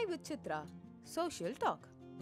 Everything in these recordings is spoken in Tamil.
Chai with Chitra, Social Talk.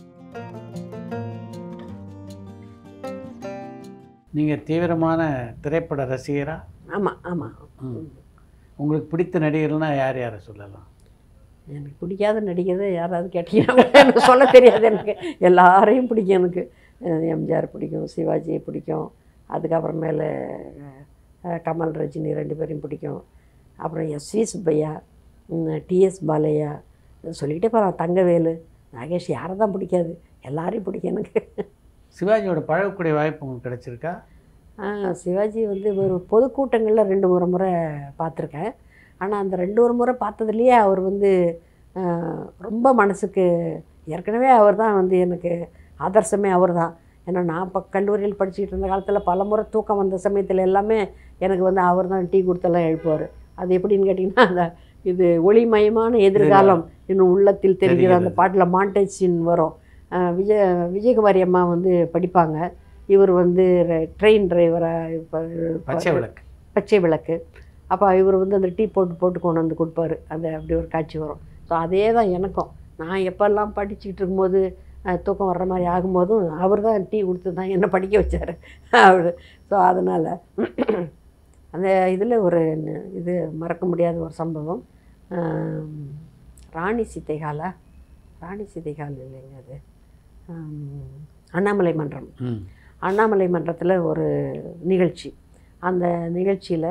நீங்கள் தீவிரமான திரைப்பட ரசிகரா ஆமாம் ஆமாம் ம். உங்களுக்கு பிடித்த நடிகர்னா யார் யாரை சொல்லலாம் எனக்கு பிடிக்காத நடிகரை யாராவது கேட்டீங்கன்னா எனக்கு சொல்ல தெரியாது எனக்கு எல்லாரையும் பிடிக்கும் எனக்கு அஹ் எம்ஜிஆர் பிடிக்கும் சிவாஜி பிடிக்கும் அதுக்கப்புறமேல அஹ், கமல் ரஜினி ரெண்டு பேரையும் பிடிக்கும் அப்புறம் எஸ்வி சுப்பையா டிஎஸ் பாலையா சொல்லிக்கிட்டே போகிறான் தங்கவேலு நாகேஷ் யாரை தான் பிடிக்காது எல்லாரையும் பிடிக்கும் எனக்கு சிவாஜியோட பழகக்கூடிய வாய்ப்பு உங்களுக்கு கிடைச்சிருக்கா ஆ, சிவாஜி வந்து ஒரு பொதுக்கூட்டங்களில் ரெண்டு ஒரு முறை பார்த்துருக்கேன் ஆனால் அந்த ரெண்டு ஒரு முறை பார்த்ததுலேயே அவர் வந்து ஆ, ரொம்ப மனசுக்கு ஏற்கனவே அவர் தான் வந்து எனக்கு ஆதர்சமே அவர் தான் ஏன்னா நான் இப்போ கல்லூரியில் படிச்சுக்கிட்டு இருந்த காலத்தில் பல முறை தூக்கம் வந்த சமயத்தில் எல்லாமே எனக்கு வந்து அவர் தான் டீ கொடுத்தெல்லாம் எழுப்புவார் அது எப்படின்னு கேட்டிங்கன்னா அந்த இது ஒளிமயமான எதிர்காலம் இன்னும் உள்ளத்தில் தெரிகிற அந்த தெரிகிறது. பாட்டில் மாண்டேஜ் சீன் வரும் ஆ, விஜய விஜயகுமாரி அம்மா வந்து படிப்பாங்க இவர் வந்து ட்ரெயின் டிரைவராக பச்சை விளக்கு பச்சை விளக்கு அப்போ இவர் வந்து அந்த டீ போட்டு போட்டு கொண்டு வந்து கொடுப்பாரு அந்த அப்படி ஒரு காட்சி வரும் ஸோ அதே தான் எனக்கும் நான் எப்போல்லாம் படிச்சுக்கிட்டு இருக்கும்போது அஹ், தூக்கம் வர்ற மாதிரி ஆகும்போதும் அவர் தான் டீ கொடுத்து தான் என்னை படிக்க வச்சார் அவர் ஸோ அதனால் அந்த இதில் ஒரு ந- இது மறக்க முடியாத ஒரு சம்பவம் ஆம், ராணி சீதைகாலா ராணி சீதைகால் இல்லைங்க அது ஆம், அண்ணாமலை மன்றம் ம் அண்ணாமலை மன்றத்தில் ஒரு நிகழ்ச்சி அந்த நிகழ்ச்சியில்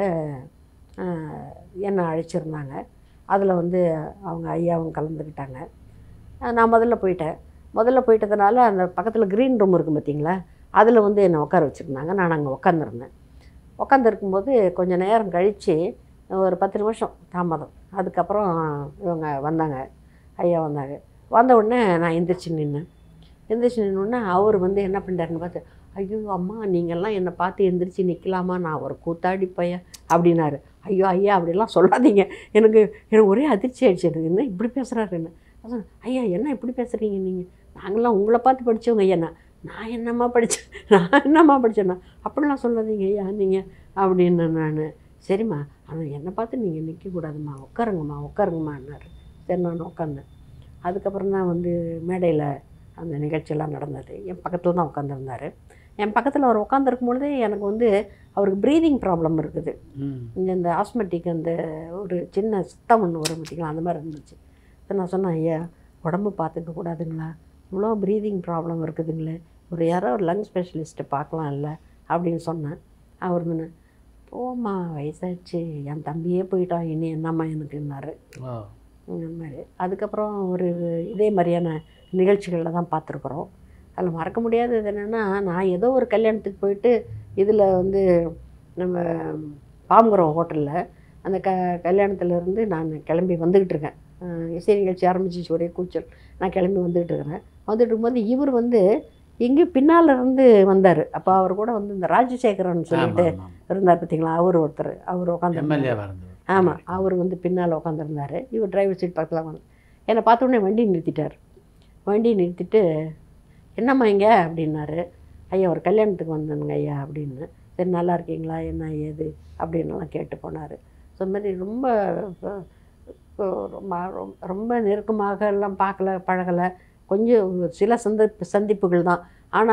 என்னை அழைச்சிருந்தாங்க அதில் வந்து அவங்க ஐயாவும் கலந்துக்கிட்டாங்க அஹ் நான் முதல்ல போயிட்டேன் முதல்ல போயிட்டதுனால அந்த பக்கத்தில் க்ரீன் ரூம் இருக்கும் பார்த்தீங்களா அதில் வந்து என்னை உட்கார வச்சுருந்தாங்க நான் அங்கே உட்காந்துருந்தேன் உட்காந்துருக்கும்போது கொஞ்சம் நேரம் கழித்து ஒரு பத்து நிமிஷம் தாமதம் அதுக்கப்புறம் இவங்க வந்தாங்க ஐயா வந்தாங்க வந்த உடனே நான் எந்திரிச்சு நின்னேன் எந்திரிச்சு நின்னோடனே அவர் வந்து என்ன பண்ணிட்டாருன்னு பார்த்து ஐயோ அம்மா நீங்கள்லாம் என்னை பார்த்து எந்திரிச்சு நிற்கலாமா நான் ஒரு கூத்தாடி பையன் அப்படின்னாரு ஐயோ ஐயா அப்படிலாம் சொல்லாதீங்க எனக்கு எனக்கு ஒரே அதிர்ச்சி ஆயிடுச்சு எனக்கு என்ன இப்படி பேசுகிறாரு என்ன நான் சொன்னேன், ஐயா என்ன இப்படி பேசுகிறீங்க நீங்கள் நாங்களாம் உங்களை பார்த்து படித்தவங்க ஐயா நான் நான் என்னம்மா படித்தேன் நான் என்னம்மா படித்தேன்னா அப்படிலாம் சொல்லாதீங்க ஐயா நீங்கள் அப்படின்னு நான் சரிம்மா ஆனால் என்னை பார்த்து நீங்கள் நிற்கக்கூடாதும்மா உட்காருங்கம்மா உட்காருங்கம்மான்னாரு சரி நான் உட்காந்தேன் அதுக்கப்புறம் தான் வந்து மேடையில் அந்த நிகழ்ச்சியெல்லாம் நடந்தது என் பக்கத்தில் தான் உட்காந்துருந்தார் என் பக்கத்தில் அவர் உட்காந்துருக்கும் பொழுதே எனக்கு வந்து அவருக்கு ப்ரீதிங் ப்ராப்ளம் இருக்குது ம் இங்கே இந்த ஆஸ்மெட்டிக் அந்த ஒரு சின்ன சுத்தம் ஒன்று வரும் பார்த்திங்களா அந்த மாதிரி இருந்துச்சு அப்ப நான் சொன்னேன் ஐயா உடம்பு பார்த்துக்க கூடாதுங்களா இவ்வளோ ப்ரீதிங் ப்ராப்ளம் இருக்குதுங்களே ஒரு யாரோ ஒரு லங் ஸ்பெஷலிஸ்ட்டை பார்க்கலாம் இல்லை அப்படின்னு சொன்னேன் அவர் வந்து போம்மா வயசாச்சு என் தம்பியே போயிட்டான் இனி என்னம்மா எனக்குன்னாரு ஓ இந்த மாதிரி அதுக்கப்புறம் ஒரு இதே மாதிரியான நிகழ்ச்சிகளில் தான் பார்த்துருக்குறோம் அதில் மறக்க முடியாதது என்னென்னா நான் ஏதோ ஒரு கல்யாணத்துக்கு போயிட்டு இதில் வந்து நம்ம பாம்புரம் ஹோட்டலில் அந்த க கல்யாணத்துலேருந்து நான் கிளம்பி வந்துக்கிட்டு இருக்கேன் அஹ் இசை நிகழ்ச்சி ஆரம்பிச்சிச்சு ஒரே கூச்சல் நான் கிளம்பி வந்துக்கிட்டு இருக்கிறேன் வந்துட்டு இருக்கும்போது இவர் வந்து எங்கே பின்னால் இருந்து வந்தார் அப்போ அவர் கூட வந்து இந்த ராஜசேகரன் சொல்லிட்டு இருந்தார் பார்த்தீங்களா அவர் ஒருத்தர் அவர் உட்காந்து எம்எல்ஏவாக இருந்தவர் ஆமாம் அவர் வந்து பின்னால் உட்காந்துருந்தார் இவர் டிரைவர் சீட் பக்கத்தில் வந்து என்னை பார்த்த உடனே வண்டி நிறுத்திட்டார் வண்டி நிறுத்திட்டு என்னம்மா இங்கே அப்படின்னாரு ஐயா ஒரு கல்யாணத்துக்கு வந்தேனுங்க ஐயா அப்படின்னு சரி நல்லா இருக்கீங்களா என்ன ஏது அப்படின்னுலாம் கேட்டு போனார் ஸோ இந்த மாதிரி ரொம்ப அஹ், அஹ், ரொம்ப ரொம்ப நெருக்கமாக எல்லாம் பார்க்கல பழகலை கொஞ்சம் சில சந்திப்பு சந்திப்புகள் தான்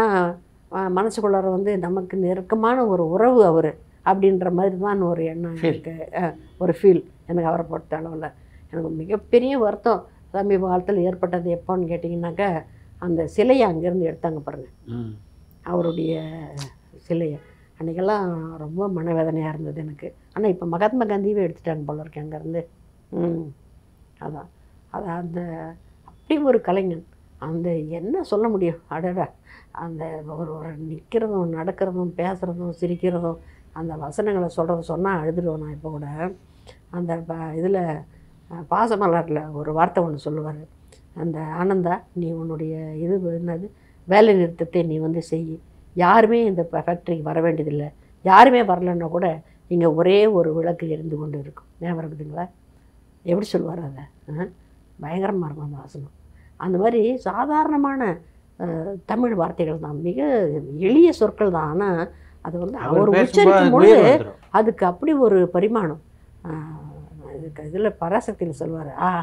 ஆனால் மனசுக்குள்ளார வந்து நமக்கு நெருக்கமான ஒரு உறவு அவர் அப்படின்ற மாதிரி தான் ஒரு எண்ணம் Feel. எனக்கு அஹ், ஒரு ஃபீல் எனக்கு அவரை பொறுத்த அளவில் எனக்கு மிகப்பெரிய வருத்தம் சமீப காலத்தில் ஏற்பட்டது எப்போன்னு கேட்டிங்கனாக்கா அந்த சிலையை அங்கேருந்து எடுத்தாங்க பாருங்கள் ம் அவருடைய சிலையை அன்றைக்கெல்லாம் ரொம்ப மனவேதனையாக இருந்தது எனக்கு ஆனால் இப்போ மகாத்மா காந்தியவே எடுத்துட்டாங்க போல இருக்கு அங்கேருந்து ம் அதான் அதான் அந்த அப்படி ஒரு கலைஞன் அந்த என்ன சொல்ல முடியும் அடடா அந்த ஒரு ஒரு நிற்கிறதும் நடக்கிறதும் பேசுகிறதும் சிரிக்கிறதும் அந்த வசனங்களை சொல்கிறத சொன்னால் அழுதுடுவேன் நான் இப்போ கூட அந்த இதில் பாசமலரில் ஒரு வார்த்தை ஒன்று சொல்லுவார் அந்த ஆனந்தா நீ உன்னுடைய இது என்னது வேலை நிறுத்தத்தை நீ வந்து செய் யாருமே இந்த ஃபேக்ட்ரிக்கு வர வேண்டியதில்லை யாருமே வரலன்னா கூட இங்கே ஒரே ஒரு விளக்கு எரிந்து கொண்டு இருக்கும் ஞாபகம் இருக்குதுங்களா எப்படி சொல்லுவார் அதை ஆ? பயங்கரமாக இருக்கும் அந்த வாசனம் அந்த மாதிரி சாதாரணமான அஹ், தமிழ் வார்த்தைகள் தான் மிக எளிய சொற்கள் தான் ஆனால் அது வந்து அவர் அவர் உச்சரிக்கும் பேசும்போது பொழுது உயிர் வந்துரும். அதுக்கு அப்படி ஒரு பரிமாணம் ஆஹ் இதுக்கு இதில் பராசக்தியில் சொல்லுவார் ஆ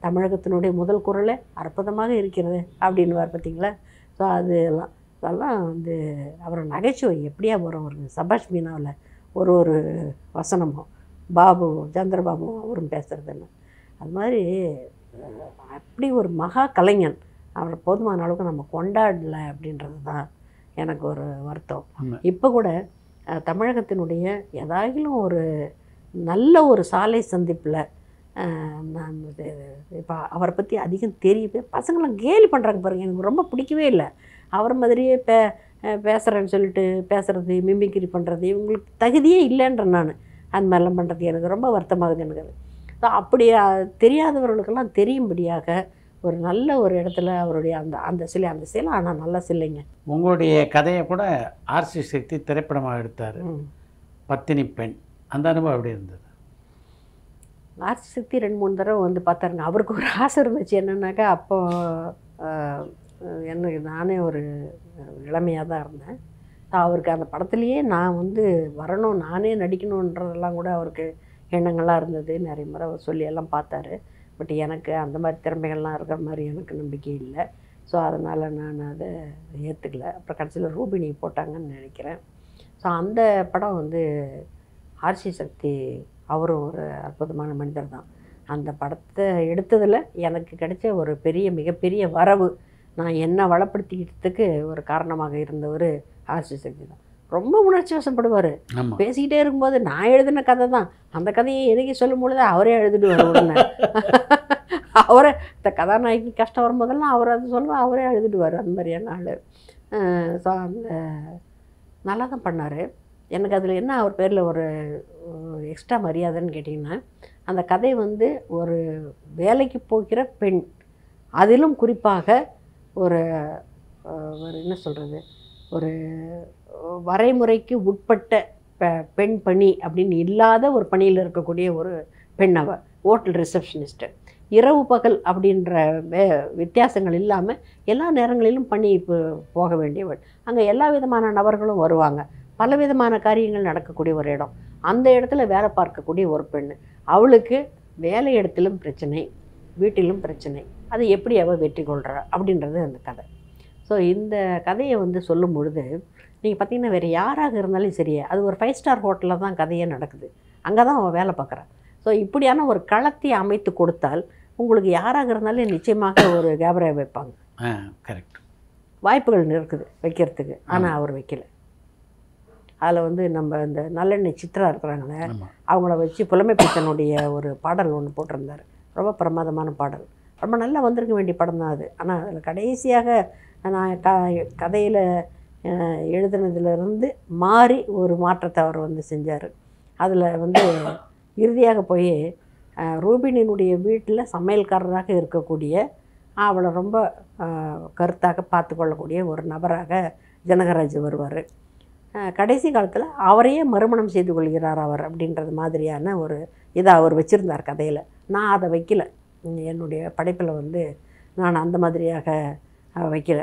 தமிழகத்தினுடைய முதல் குரலே அற்புதமாக இருக்கிறது அப்படின்னுவார் பார்த்தீங்களா ஸோ அது எல்லாம் அதெல்லாம் வந்து அவரை நகைச்சுவை எப்படியா வரும் ஒரு சபாஷ் மீனாவில் ஒரு ஒரு வசனமும் பாபு சந்திரபாபு அவரும் பேசுகிறதுன்னு அது மாதிரி அஹ், அப்படி ஒரு மகா கலைஞன் அவரை போதுமான அளவுக்கு நம்ம கொண்டாடல அப்படின்றது தான் எனக்கு ஒரு வருத்தம் உண்மை. இப்போ கூட அஹ், தமிழகத்தினுடைய ஏதாயிலும் ஒரு நல்ல ஒரு சாலை சந்திப்பில் நான் இப்போ அவரை பற்றி அதிகம் தெரியவே பசங்களாம் கேலி பண்ணுறாங்க பாருங்கள் எனக்கு ரொம்ப பிடிக்கவே இல்லை அவர் மாதிரியே பே அஹ், பேசுகிறேன்னு சொல்லிட்டு பேசுகிறது மிமிக்ரி பண்ணுறது இவங்களுக்கு தகுதியே இல்லைன்ற நான் அந்த மாதிரிலாம் பண்ணுறது எனக்கு ரொம்ப வருத்தமாகுது எனக்கு அது ஸோ அப்படி அஹ், தெரியாதவர்களுக்கெல்லாம் தெரியும்படியாக ஒரு நல்ல ஒரு இடத்துல அவருடைய அந்த அந்த சிலை அந்த சிலை ஆனால் நல்ல சிலைங்க உங்களுடைய கதையை கூட ஆர்சி சக்தி திரைப்படமாக எடுத்தார் ம் பத்தினி பெண் அந்த அனுபவம் எப்படி இருந்தது ஆர்சி சக்தி ரெண்டு மூணு தடவை வந்து பார்த்தாருங்க அவருக்கு ஒரு ஆசை இருந்துச்சு என்னன்னாக்கா அப்போ ஆஹ், எனக்கு நானே ஒரு இளமையாக தான் இருந்தேன் அவருக்கு அந்த படத்துலேயே நான் வந்து வரணும் நானே நடிக்கணுன்றதெல்லாம் கூட அவருக்கு எண்ணங்கள்லாம் இருந்தது நிறைய முறை அவர் சொல்லி எல்லாம் பார்த்தாரு பட் எனக்கு அந்த மாதிரி திறமைகள்லாம் இருக்கிற மாதிரி எனக்கு நம்பிக்கை இல்லை ஸோ அதனால் நான் அதை ஏற்றுக்கல அப்புறம் கடைசியில் ரூபினி போட்டாங்கன்னு நினைக்கிறேன் ஸோ அந்த படம் வந்து ஆர்சி சக்தி அவரும் ஒரு அற்புதமான மனிதர் தான் அந்த படத்தை எடுத்ததில் எனக்கு கிடைச்ச ஒரு பெரிய மிகப்பெரிய வரவு நான் என்ன வளப்படுத்திக்கிட்டதுக்கு ஒரு காரணமாக இருந்தவர் ஆர்சி சக்தி தான் ரொம்ப உணர்ச்சி வசப்படுவார் ஆமாம் பேசிக்கிட்டே இருக்கும்போது நான் எழுதின கதை தான் அந்த கதையை எனக்கு சொல்லும் பொழுது அவரே எழுதிடுவார் உடனே அவரை இந்த கதாநாயகி கஷ்டம் வரும்போதெல்லாம் அவர் அது சொல்லுவார் அவரே எழுதிடுவார் அந்த மாதிரியான ஆள் ஸோ அந்த நல்லா தான் பண்ணார் எனக்கு அதில் என்ன அவர் பேரில் ஒரு எக்ஸ்ட்ரா மரியாதைன்னு கேட்டிங்கன்னா அந்த கதை வந்து ஒரு வேலைக்கு போகிற பெண் அதிலும் குறிப்பாக ஒரு அஹ், ஒரு என்ன சொல்கிறது ஒரு வரைமுறைக்கு உட்பட்ட பெ பெண் பணி அப்படின்னு இல்லாத ஒரு பணியில் இருக்கக்கூடிய ஒரு பெண் அவ ஹோட்டல் ரிசப்ஷனிஸ்ட்டு இரவு பகல் அப்படின்ற வே வித்தியாசங்கள் இல்லாமல் எல்லா நேரங்களிலும் பணி இப்போ போக வேண்டியவள் அங்கே எல்லா விதமான நபர்களும் வருவாங்க பல விதமான காரியங்கள் நடக்கக்கூடிய ஒரு இடம் அந்த இடத்துல வேலை பார்க்கக்கூடிய ஒரு பெண் அவளுக்கு வேலை இடத்திலும் பிரச்சனை வீட்டிலும் பிரச்சனை அது எப்படி அவள் வெற்றி கொள்கிறா அப்படின்றது அந்த கதை ஸோ இந்த கதையை வந்து சொல்லும் பொழுது நீங்கள் பார்த்தீங்கன்னா வேறு யாராக இருந்தாலும் சரி அது ஒரு ஃபைவ் ஸ்டார் ஹோட்டலில் தான் கதையே நடக்குது அங்கே தான் அவன் வேலை பார்க்குறான் ஸோ இப்படியான ஒரு களத்தை அமைத்து கொடுத்தால் உங்களுக்கு யாராக இருந்தாலும் நிச்சயமாக ஒரு கேமரா வைப்பாங்க ஆ கரெக்ட் வாய்ப்புகள் இருக்குது வைக்கிறதுக்கு ஆனால் அவர் வைக்கல அதில் வந்து நம்ம இந்த நல்லெண்ணெய் சித்ரா இருக்கிறாங்களே ஆமாம் அவங்கள வச்சு புலமை பித்தனுடைய ஒரு பாடல் ஒன்று போட்டிருந்தார் ரொம்ப பிரமாதமான பாடல் ரொம்ப நல்லா வந்திருக்க வேண்டிய படம் தான் அது ஆனால் அதில் கடைசியாக நான் க கதையில் எழுதுனதுலேருந்து மாறி ஒரு மாற்றத்தை அவர் வந்து செஞ்சார் அதில் வந்து இறுதியாக போய் அஹ், ரூபினினுடைய வீட்டில் சமையல்காரராக இருக்கக்கூடிய அவளை ரொம்ப அஹ், கருத்தாக பார்த்து கொள்ளக்கூடிய ஒரு நபராக ஜனகராஜ் வருவார் கடைசி காலத்தில் அவரையே மறுமணம் செய்து கொள்கிறார் அவர் அப்படின்றது மாதிரியான ஒரு இதை அவர் வச்சுருந்தார் கதையில் நான் அதை வைக்கல உம், என்னுடைய படைப்பில் வந்து நான் அந்த மாதிரியாக அஹ், வைக்கல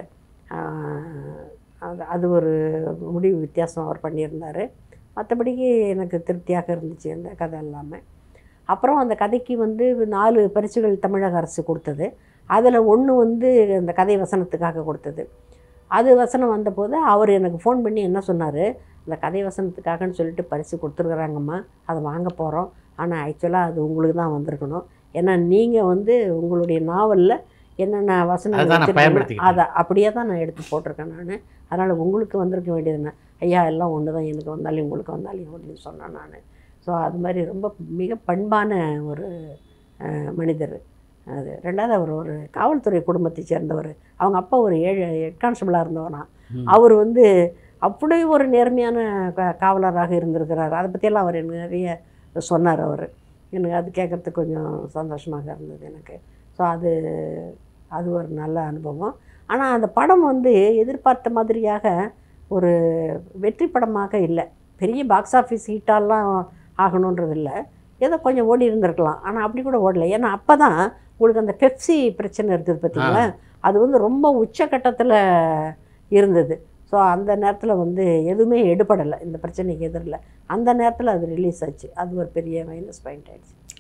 அஹ், அது அது ஒரு முடிவு வித்தியாசம் அவர் பண்ணியிருந்தார் மற்றபடிக்கு எனக்கு திருப்தியாக இருந்துச்சு அந்த கதை எல்லாமே அப்புறம் அந்த கதைக்கு வந்து நாலு பரிசுகள் தமிழக அரசு கொடுத்தது அதில் ஒன்று வந்து அந்த கதை வசனத்துக்காக கொடுத்தது அது வசனம் வந்தபோது அவர் எனக்கு ஃபோன் பண்ணி என்ன சொன்னார் அந்த கதை வசனத்துக்காகன்னு சொல்லிட்டு பரிசு கொடுத்துருக்குறாங்கம்மா அதை வாங்க போகிறோம் ஆனால் ஆக்சுவலாக அது உங்களுக்கு தான் வந்திருக்கணும் ஏன்னா நீங்கள் வந்து உங்களுடைய நாவலில் என்னென்ன வசனம் அதுதான் நான் வச்சிருக்கீங்களோ, பயன்படுத்திக்கிட்டேன். அதை அப்படியே தான் நான் எடுத்து போட்டிருக்கேன் நான் அதனால் உங்களுக்கு வந்திருக்க வேண்டியது என்ன ஐயா எல்லாம் ஒன்று தான் எனக்கு வந்தாலும் உங்களுக்கு வந்தாலும் அப்படின்னு சொன்னேன் நான் ஸோ அது மாதிரி ரொம்ப மிக பண்பான ஒரு அஹ், மனிதர் அது ரெண்டாவது அவர் ஒரு காவல்துறை குடும்பத்தை சேர்ந்தவர் அவங்க அப்பா ஒரு ஏழு ஹெட் கான்ஸ்டபிளாக இருந்தவனா ம். அவர் வந்து அப்படி ஒரு நேர்மையான கா- காவலராக இருந்திருக்கிறார் அதை பற்றியெல்லாம் அவர் எனக்கு நிறைய சொன்னார் அவர் எனக்கு அது கேட்குறதுக்கு கொஞ்சம் சந்தோஷமாக இருந்தது எனக்கு ஸோ அது அது ஒரு நல்ல அனுபவம் ஆனால் அந்த படம் வந்து எதிர்பார்த்த மாதிரியாக ஒரு வெற்றி படமாக இல்லை பெரிய பாக்ஸ் ஆஃபீஸ் ஹீட்டாலாம் ஆகணுன்றது இல்லை ஏதோ கொஞ்சம் ஓடி இருந்திருக்கலாம் ஆனால் அப்படி கூட ஓடலை ஏன்னா அப்போ தான் உங்களுக்கு அந்த பெப்சி பிரச்சனை இருக்குது பார்த்தீங்களா அது வந்து ரொம்ப உச்சக்கட்டத்தில் இருந்தது ஸோ அந்த நேரத்தில் வந்து எதுவுமே எடுபடலை இந்த பிரச்சனைக்கு எதிரில் அந்த நேரத்தில் அது ரிலீஸ் ஆச்சு அது ஒரு பெரிய மைனஸ் பாயிண்ட் ஆயிடுச்சு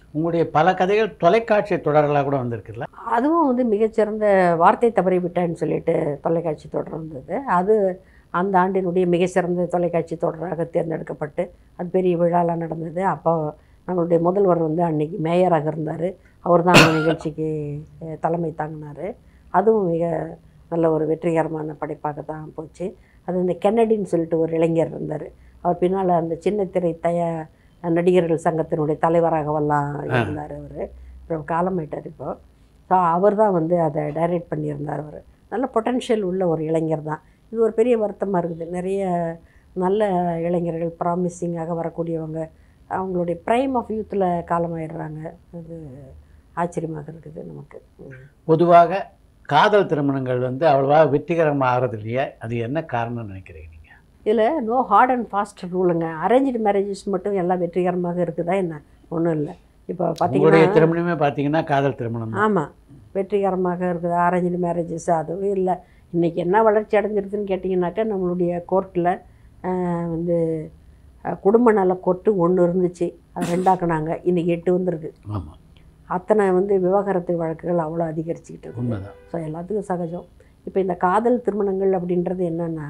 உங்களுடைய பல கதைகள் தொலைக்காட்சி தொடர்களாக கூட வந்திருக்குல்ல அதுவும் வந்து மிகச்சிறந்த வார்த்தை தவறி விட்டேன்னு சொல்லிட்டு தொலைக்காட்சி தொடர் வந்தது அது அந்த ஆண்டினுடைய மிகச்சிறந்த தொலைக்காட்சி தொடராக தேர்ந்தெடுக்கப்பட்டு அது பெரிய விழாலாம் நடந்தது அப்போ நம்மளுடைய முதல்வர் வந்து அன்னைக்கு மேயராக இருந்தார் அவர் தான் அந்த நிகழ்ச்சிக்கு அஹ், தலைமை தாங்கினார் அதுவும் மிக நல்ல ஒரு வெற்றிகரமான படைப்பாக தான் போச்சு அது இந்த கென்னடின்னு சொல்லிட்டு ஒரு இளைஞர் இருந்தார் அவர் பின்னால் அந்த சின்ன திரை தய நடிகர்கள் சங்கத்தினுடைய தலைவராகவெல்லாம் இருந்தார் அவர் அப்புறம் காலமாயிட்டார் இப்போ ஸோ அவர் தான் வந்து அதை டைரக்ட் பண்ணியிருந்தார் அவர் நல்ல பொட்டன்ஷியல் உள்ள ஒரு இளைஞர் தான் இது ஒரு பெரிய வருத்தமாக இருக்குது நிறைய நல்ல இளைஞர்கள் ப்ராமிசிங்காக வரக்கூடியவங்க அவங்களுடைய ப்ரைம் ஆஃப் யூத்தில் காலமாயிடுறாங்க அது ஆச்சரியமாக இருக்குது நமக்கு ம். பொதுவாக காதல் திருமணங்கள் வந்து அவ்வளவா வெற்றிகரமாக ஆகிறது இல்லையா அது என்ன காரணம்னு நினைக்கிறீங்க நீங்கள் இதில் நோ ஹார்ட் அண்ட் ஃபாஸ்ட் ரூலுங்க அரேஞ்சு மேரேஜஸ் மட்டும் எல்லாம் வெற்றிகரமாக இருக்குதா என்ன ஒன்றும் இல்லை இப்போ உங்களுடைய பார்த்தீங்கன்னா திருமணமே பார்த்தீங்கன்னா காதல் திருமணம் தான் ஆமாம் வெற்றிகரமாக இருக்குது அரேஞ்சு மேரேஜஸ் அதுவும் இல்லை இன்றைக்கி என்ன வளர்ச்சி அடைஞ்சிருக்குன்னு கேட்டிங்கனாக்கா நம்மளுடைய கோர்ட்டில் வந்து அஹ், குடும்ப நல கோர்ட்டு ஒன்று இருந்துச்சு அது ரெண்டாக்குனாங்க இன்றைக்கி எட்டு வந்திருக்கு ஆமாம் அத்தனை வந்து விவாகரத்து வழக்குகள் அவ்வளோ அதிகரிச்சுக்கிட்டு இருக்குது உண்மைதான் ஸோ எல்லாத்துக்கும் சகஜம் இப்போ இந்த காதல் திருமணங்கள் அப்படின்றது என்னென்னா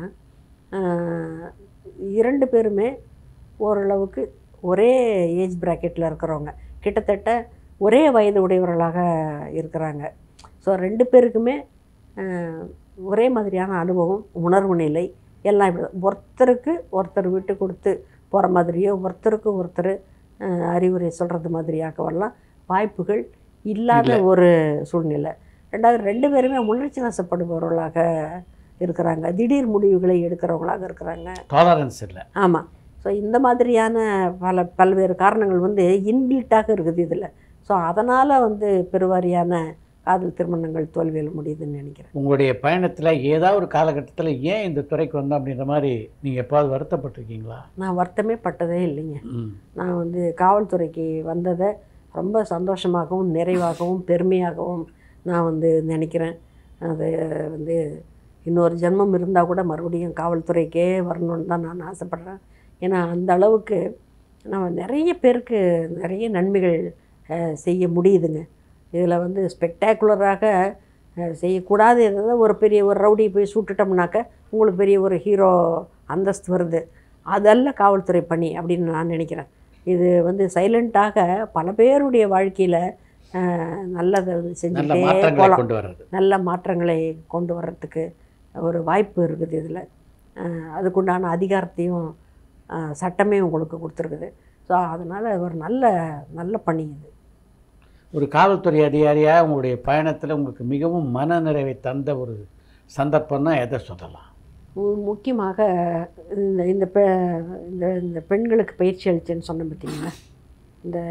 இரண்டு பேருமே ஓரளவுக்கு ஒரே ஏஜ் ப்ராக்கெட்டில் இருக்கிறவங்க கிட்டத்தட்ட ஒரே வயது உடையவர்களாக இருக்கிறாங்க ஸோ ரெண்டு பேருக்குமே ஆஹ், ஒரே மாதிரியான அனுபவம் உணர்வு நிலை எல்லாம் இப்படி தான். ஒருத்தருக்கு ஒருத்தர் விட்டு கொடுத்து போகிற மாதிரியோ ஒருத்தருக்கு ஒருத்தர் ஆஹ், அறிவுரை சொல்கிறது மாதிரியாகவெல்லாம் வாய்ப்புகள் இல்லாத இல்லை. ஒரு சூழ்நிலை ரெண்டாவது ரெண்டு பேருமே உணர்ச்சி வசப்படுபவர்களாக இருக்கிறாங்க திடீர் முடிவுகளை எடுக்கிறவங்களாக இருக்கிறாங்க டாலரன்ஸ் இல்லை ஆமாம் ஸோ இந்த மாதிரியான பல பல்வேறு காரணங்கள் வந்து இன்பில்ட்டாக இருக்குது இதில் ஸோ அதனால் வந்து பெருவாரியான காதல் திருமணங்கள் தோல்வியில் முடியுதுன்னு நினைக்கிறேன் உங்களுடைய பயணத்தில் ஏதாவது ஒரு காலகட்டத்தில் ஏன் இந்த துறைக்கு வந்தோம் அப்படின்ற மாதிரி நீங்கள் எப்பாவது வருத்தப்பட்டிருக்கீங்களா நான் வருத்தமே பட்டதே இல்லைங்க ம் நான் வந்து காவல்துறைக்கு வந்ததை ரொம்ப சந்தோஷமாகவும் நிறைவாகவும் பெருமையாகவும் நான் வந்து நினைக்கிறேன் அது வந்து இன்னொரு ஜென்மம் இருந்தால் கூட மறுபடியும் காவல்துறைக்கே வரணும்னு தான் நான் ஆசைப்பட்றேன் ஏன்னா அந்த அளவுக்கு நம்ம நிறைய பேருக்கு நிறைய நன்மைகள் அஹ், செய்ய முடியுதுங்க இதில் வந்து ஸ்பெக்டாகுலராக செய்யக்கூடாது எதாவது ஒரு பெரிய ஒரு ரவுடியை போய் சுட்டுட்டோம்னாக்க உங்களுக்கு பெரிய ஒரு ஹீரோ அந்தஸ்து வருது அதல்ல காவல்துறை பணி அப்படின்னு நான் நினைக்கிறேன் இது வந்து சைலண்ட்டாக பல பேருடைய வாழ்க்கையில் நல்லதை வந்து நல்ல செஞ்சுட்டே மாற்றங்களை போகலாம் கொண்டு வர்றது நல்ல மாற்றங்களை கொண்டு வர்றதுக்கு ஒரு வாய்ப்பு இருக்குது இதில் அதுக்குண்டான அதிகாரத்தையும் அஹ், சட்டமே உங்களுக்கு கொடுத்துருக்குது ஸோ அதனால் ஒரு நல்ல நல்ல பணி இது ஒரு காவல்துறை அதிகாரியாக உங்களுடைய பயணத்தில் உங்களுக்கு மிகவும் மன நிறைவை தந்த ஒரு சந்தர்ப்பம்னா எதை சொல்லலாம் மு- முக்கியமாக இந்த இந்த பெ இந்த இந்த பெண்களுக்கு பயிற்சி அளிச்சேன்னு சொன்னேன் பார்த்தீங்களா இந்த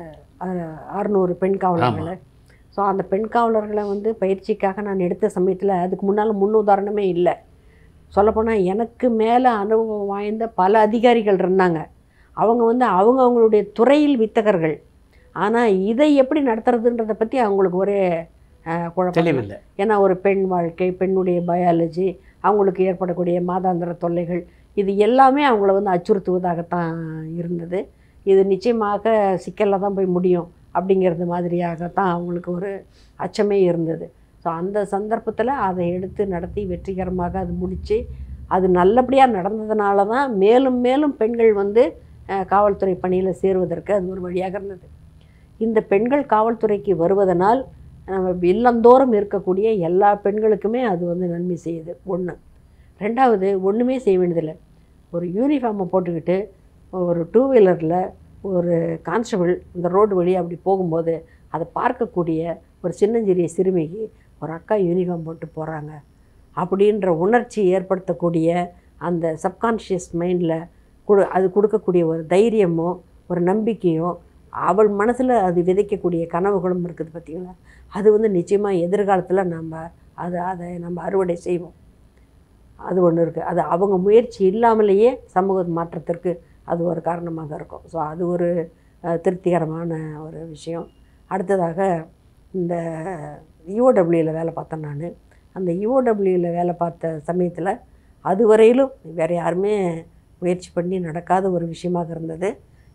அ- அறுநூறு பெண் காவலர்களை ஸோ அந்த பெண் காவலர்களை வந்து பயிற்சிக்காக நான் எடுத்த சமயத்தில் அதுக்கு முன்னால் முன் உதாரணமே இல்லை சொல்லப்போனால் எனக்கு மேலே அனுபவம் வாய்ந்த பல அதிகாரிகள் இருந்தாங்க அவங்க வந்து அவங்க அவங்களுடைய துறையில் வித்தகர்கள் ஆனால் இதை எப்படி நடத்துறதுன்றதை பற்றி அவங்களுக்கு ஒரே அஹ், குழப்பம் தெளிவில்லை ஏன்னா ஒரு பெண் வாழ்க்கை பெண்ணுடைய பயாலஜி அவங்களுக்கு ஏற்படக்கூடிய மாதாந்திர தொல்லைகள் இது எல்லாமே அவங்கள வந்து அச்சுறுத்துவதாகத்தான் இருந்தது இது நிச்சயமாக சிக்கலில் தான் போய் முடியும் அப்படிங்கிறது மாதிரியாகத்தான் அவங்களுக்கு ஒரு அச்சமே இருந்தது ஸோ அந்த சந்தர்ப்பத்தில் அதை எடுத்து நடத்தி வெற்றிகரமாக அது முடித்து அது நல்லபடியாக நடந்ததுனால தான் மேலும் மேலும் பெண்கள் வந்து அஹ், காவல்துறை பணியில் சேருவதற்கு அது ஒரு வழியாக இருந்தது இந்த பெண்கள் காவல்துறைக்கு வருவதனால் நம்ம இல்லந்தோறும் இருக்கக்கூடிய எல்லா பெண்களுக்குமே அது வந்து நன்மை செய்யுது ஒன்று ரெண்டாவது ஒன்றுமே செய்ய வேண்டியதில்லை ஒரு யூனிஃபார்மை போட்டுக்கிட்டு ஒரு டூ வீலரில் ஒரு கான்ஸ்டபிள் இந்த ரோடு வழியாக அப்படி போகும்போது அதை பார்க்கக்கூடிய ஒரு சின்னஞ்சிறிய சிறுமிக்கு ஒரு அக்கா யூனிஃபார்ம் போட்டு போகிறாங்க அப்படின்ற உணர்ச்சி ஏற்படுத்தக்கூடிய அந்த சப்கான்ஷியஸ் மைண்டில் கொடு அது கொடுக்கக்கூடிய ஒரு தைரியமோ ஒரு நம்பிக்கையோ அவள் மனசில் அது விதைக்கக்கூடிய கனவுகளும் இருக்குது பார்த்திங்களா அது வந்து நிச்சயமாக எதிர்காலத்தில் நம்ம அதை அதை நம்ம அறுவடை செய்வோம் அது ஒன்று இருக்குது அது அவங்க முயற்சி இல்லாமலேயே சமூக மாற்றத்திற்கு அது ஒரு காரணமாக இருக்கும் ஸோ அது ஒரு அஹ், திருப்திகரமான ஒரு விஷயம் அடுத்ததாக இந்த யூஓடபிள்யூவில் வேலை பார்த்தேன் நான் அந்த யூஓடபிள்யூவில் வேலை பார்த்த சமயத்தில் அதுவரையிலும் வேறு யாருமே முயற்சி பண்ணி நடக்காத ஒரு விஷயமாக இருந்தது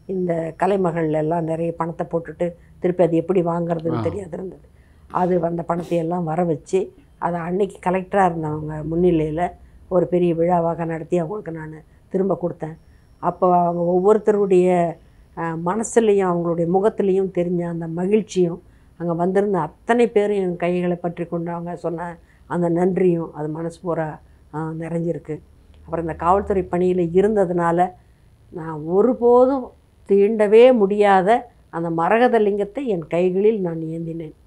இந்த கலைமகள் எல்லாம் நிறைய பணத்தை போட்டுட்டு திருப்பி அது எப்படி வாங்குறதுன்னு ஆ. தெரியாது இருந்தது அது அந்த பணத்தை எல்லாம் வர வச்சு அதை அன்னைக்கு கலெக்டராக இருந்தவங்க முன்னிலையில் ஒரு பெரிய விழாவாக நடத்தி அவங்களுக்கு நான் திரும்ப கொடுத்தேன் அப்போ அவங்க ஒவ்வொருத்தருடைய அஹ், மனசுலேயும் அவங்களுடைய முகத்துலேயும் தெரிஞ்ச அந்த மகிழ்ச்சியும் அங்கே வந்திருந்த அத்தனை பேரும் என் கைகளை பற்றி கொண்டு அவங்க சொன்ன அந்த நன்றியும் அது மனசு பூரா அஹ், நிறைஞ்சிருக்கு அப்புறம் இந்த காவல்துறை பணியில் இருந்ததுனால நான் ஒருபோதும் தீண்டவே முடியாத அந்த மரகத லிங்கத்தை என் கைகளில் நான் ஏந்தினேன்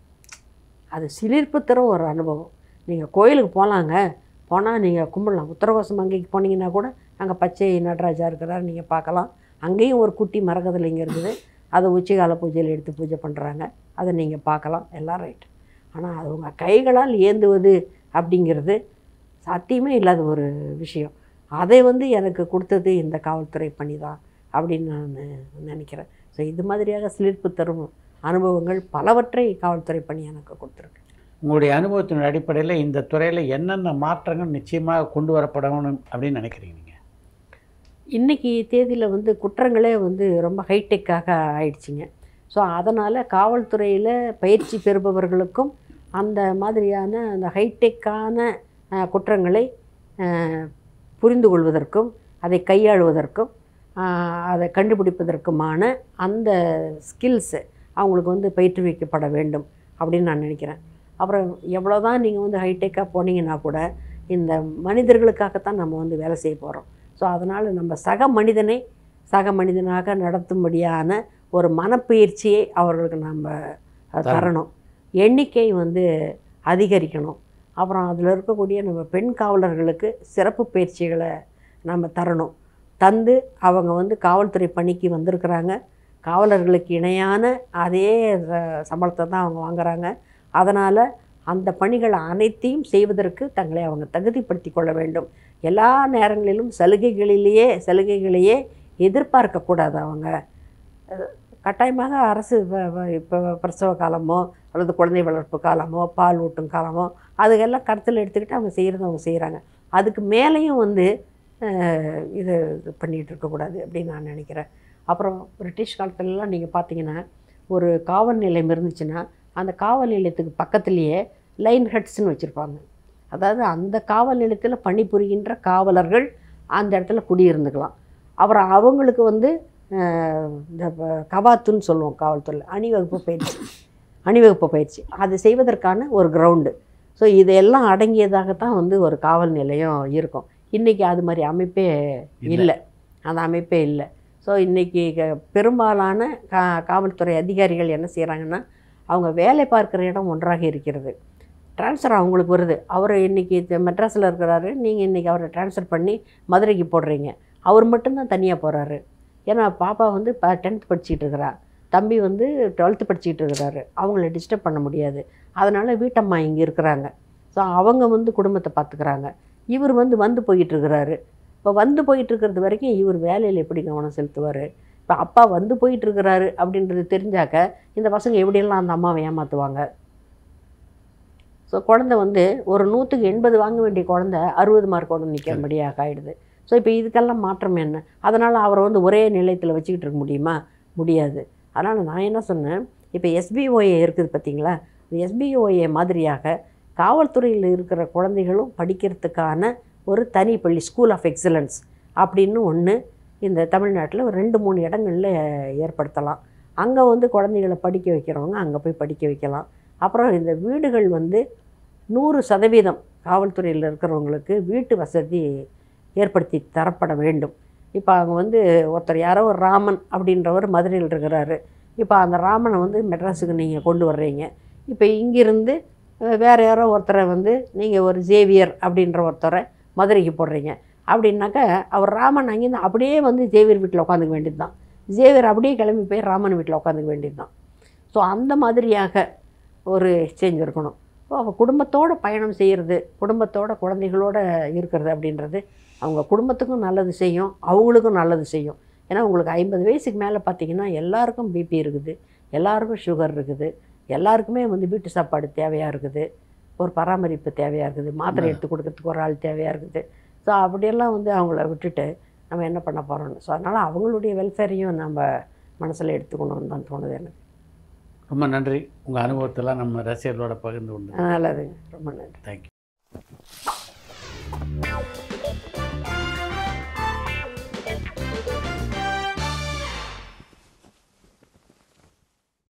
அது சிலிர்ப்பு தரும் ஒரு அனுபவம் நீங்கள் கோயிலுக்கு போகலாங்க போனால் நீங்கள் கும்பிடலாம் உத்தரகோசம் அங்கேக்கு போனீங்கன்னா கூட அங்கே பச்சை நடராஜா இருக்கிறார் நீங்கள் பார்க்கலாம் அங்கேயும் ஒரு குட்டி மரகத லிங்கம் இருக்குது அதை உச்சிகால பூஜையில் எடுத்து பூஜை பண்ணுறாங்க அதை நீங்கள் பார்க்கலாம் எல்லாம் ரைட் ஆனால் அது உங்கள் கைகளால் ஏந்துவது அப்படிங்கிறது சாத்தியமே இல்லாத ஒரு விஷயம் அதை வந்து எனக்கு கொடுத்தது இந்த காவல்துறை பணி தான் அப்படின்னு நான் நினைக்கிறேன் ஸோ இது மாதிரியாக சிலிர்ப்பு தரும் அனுபவங்கள் பலவற்றை காவல்துறை பணி எனக்கு கொடுத்துருக்கு உங்களுடைய அனுபவத்தின் அடிப்படையில் இந்த துறையில் என்னென்ன மாற்றங்கள் நிச்சயமாக கொண்டு வரப்படணும் அப்படின்னு நினைக்கிறீங்க நீங்கள் இன்றைக்கி தேதியில் வந்து குற்றங்களே வந்து ரொம்ப ஹைடெக்காக ஆயிடுச்சுங்க ஸோ அதனால் காவல்துறையில் பயிற்சி பெறுபவர்களுக்கும் அந்த மாதிரியான அந்த ஹைடெக்கான அஹ், குற்றங்களை அஹ், புரிந்து கொள்வதற்கும் அதை கையாளுவதற்கும் அஹ், அதை கண்டுபிடிப்பதற்குமான அந்த ஸ்கில்ஸு அவங்களுக்கு வந்து பயிற்றுவிக்கப்பட வேண்டும் அப்படின்னு நான் நினைக்கிறேன் அப்புறம் எவ்வளோதான் நீங்கள் வந்து ஹைடெக்காக போனீங்கன்னா கூட இந்த மனிதர்களுக்காகத்தான் நம்ம வந்து வேலை செய்ய போகிறோம் ஸோ அதனால் நம்ம சக மனிதனை சக மனிதனாக நடத்தும்படியான ஒரு மனப்பயிற்சியை அவர்களுக்கு நம்ம அஹ், தரணும். தரணும் எண்ணிக்கை வந்து அதிகரிக்கணும் அப்புறம் அதில் இருக்கக்கூடிய நம்ம பெண் காவலர்களுக்கு சிறப்பு பயிற்சிகளை நம்ம தரணும் தந்து அவங்க வந்து காவல்துறை பணிக்கு வந்திருக்கிறாங்க காவலர்களுக்கு இணையான அதே ச- சம்பளத்தை தான் அவங்க வாங்குறாங்க அதனால் அந்த பணிகள் அனைத்தையும் செய்வதற்கு தங்களை அவங்க தகுதிப்படுத்தி கொள்ள வேண்டும் எல்லா நேரங்களிலும் சலுகைகளிலேயே சலுகைகளையே எதிர்பார்க்கக்கூடாது அவங்க அஹ் கட்டாயமாக அரசு இப்போ பிரசவ காலமோ அல்லது குழந்தை வளர்ப்பு காலமோ பால் ஊட்டும் காலமோ அதுக்கெல்லாம் கருத்தில் எடுத்துக்கிட்டு அவங்க செய்கிறத அவங்க செய்கிறாங்க அதுக்கு மேலேயும் வந்து அஹ், இது இது பண்ணிகிட்டு இருக்கக்கூடாது அப்படின்னு நான் நினைக்கிறேன் அப்புறம் பிரிட்டிஷ் காலத்துலலாம் நீங்கள் பார்த்தீங்கன்னா ஒரு காவல் நிலையம் இருந்துச்சுன்னா அந்த காவல் நிலையத்துக்கு பக்கத்துலேயே லைன் ஹட்ஸ்னு வச்சுருப்பாங்க அதாவது அந்த காவல் நிலையத்தில் பணிபுரிகின்ற காவலர்கள் அந்த இடத்துல குடியிருந்துக்கலாம் அப்புறம் அவங்களுக்கு வந்து அஹ், இந்த ப- கவாத்துன்னு சொல்லுவோம் காவல்துறையில் அணிவகுப்பு பயிற்சி அணிவகுப்பு பயிற்சி அது செய்வதற்கான ஒரு கிரவுண்டு ஸோ இதெல்லாம் அடங்கியதாகத்தான் வந்து ஒரு காவல் நிலையம் இருக்கும் இன்றைக்கி அது மாதிரி அமைப்பே இல்ல. இல்லை அந்த அமைப்பே இல்லை ஸோ இன்றைக்கி பெரும்பாலான கா காவல்துறை அதிகாரிகள் என்ன செய்கிறாங்கன்னா அவங்க வேலை பார்க்குற இடம் ஒன்றாக இருக்கிறது ட்ரான்ஸ்ஃபர் அவங்களுக்கு வருது அவர் இன்றைக்கி மெட்ராஸில் இருக்கிறாரு நீங்கள் இன்றைக்கி அவரை ட்ரான்ஸ்ஃபர் பண்ணி மதுரைக்கு போடுறீங்க அவர் மட்டும்தான் தனியாக போகிறாரு ஏன்னா பாப்பா வந்து இப்போ டென்த் படிச்சிட்டு இருக்கிறா தம்பி வந்து டுவெல்த்து படிச்சிட்டு இருக்கிறாரு அவங்கள டிஸ்டர்ப் பண்ண முடியாது அதனால் வீட்டம்மா இங்கே இருக்கிறாங்க ஸோ அவங்க வந்து குடும்பத்தை பார்த்துக்கிறாங்க இவர் வந்து வந்து போயிட்டு இருக்கிறாரு இப்போ வந்து போயிட்டு இருக்கிறது வரைக்கும் இவர் வேலையில் எப்படி கவனம் செலுத்துவார் இப்போ அப்பா வந்து போயிட்டு இருக்கிறாரு அப்படின்றது தெரிஞ்சாக்க இந்த பசங்க எப்படியெல்லாம் அந்த அம்மாவை ஏமாற்றுவாங்க ஸோ குழந்தை வந்து ஒரு நூற்றுக்கு எண்பது வாங்க வேண்டிய குழந்தை அறுபது மார்க்கோட நிற்கிறபடியாக ஆயிடுது ஸோ இப்போ இதுக்கெல்லாம் மாற்றம் என்ன அதனால் அவரை வந்து ஒரே நிலையத்தில் வச்சுக்கிட்டு இருக்க முடியுமா முடியாது அதனால் நான் என்ன சொன்னேன் இப்போ எஸ்பிஓஏ இருக்குது பார்த்தீங்களா இந்த எஸ்பிஓஏ மாதிரியாக காவல்துறையில் இருக்கிற குழந்தைகளும் படிக்கிறதுக்கான ஒரு தனி பள்ளி ஸ்கூல் ஆஃப் எக்ஸலன்ஸ் அப்படின்னு ஒன்று இந்த தமிழ்நாட்டில் ஒரு ரெண்டு மூணு இடங்களில் ஏற்படுத்தலாம் அங்கே வந்து குழந்தைகளை படிக்க வைக்கிறவங்க அங்கே போய் படிக்க வைக்கலாம் அப்புறம் இந்த வீடுகள் வந்து நூறு சதவீதம் காவல்துறையில் இருக்கிறவங்களுக்கு வீட்டு வசதி ஏற்படுத்தி தரப்பட வேண்டும் இப்போ அவங்க வந்து ஒருத்தர் யாரோ ஒரு ராமன் அப்படின்றவர் மதுரையில் இருக்கிறாரு இப்போ அந்த ராமனை வந்து மெட்ராஸுக்கு நீங்கள் கொண்டு வர்றீங்க இப்போ இங்கிருந்து அஹ், வேற யாரோ ஒருத்தரை வந்து நீங்கள் ஒரு ஜேவியர் அப்படின்ற ஒருத்தரை மதுரைக்கு போடுறீங்க அப்படின்னாக்கா அவர் ராமன் அங்கேருந்து அப்படியே வந்து ஜேவியர் வீட்டில் உட்காந்துக்க வேண்டியது தான் ஜேவியர் அப்படியே கிளம்பி போய் ராமன் வீட்டில் உட்காந்துக்க வேண்டியது தான் ஸோ அந்த மாதிரியாக ஒரு எக்ஸ்சேஞ்ச் இருக்கணும் ஸோ அவள் குடும்பத்தோட பயணம் செய்கிறது குடும்பத்தோட குழந்தைகளோட இருக்கிறது அப்படின்றது அவங்க குடும்பத்துக்கும் நல்லது செய்யும் அவங்களுக்கும் நல்லது செய்யும் ஏன்னா உங்களுக்கு ஐம்பது வயசுக்கு மேலே பார்த்தீங்கன்னா எல்லாருக்கும் பிபி இருக்குது எல்லாருக்கும் சுகர் இருக்குது எல்லாருக்குமே வந்து வீட்டு சாப்பாடு தேவையாக இருக்குது ஒரு பராமரிப்பு தேவையாக இருக்குது மாத்திரை ஆ. எடுத்து கொடுக்கறதுக்கு ஒரு ஆள் தேவையாக இருக்குது ஸோ அப்படியெல்லாம் வந்து அவங்கள விட்டுட்டு நம்ம என்ன பண்ண போகிறோம்னு ஸோ அதனால் அவங்களுடைய வெல்ஃபேரையும் நம்ம மனசில் எடுத்துக்கணும்னு தான் தோணுது எனக்கு ரொம்ப நன்றி உங்கள் அனுபவத்தெல்லாம் நம்ம ரசிகர்களோட பகிர்ந்து கொண்டு நல்லதுங்க ரொம்ப நன்றி தேங்க்யூ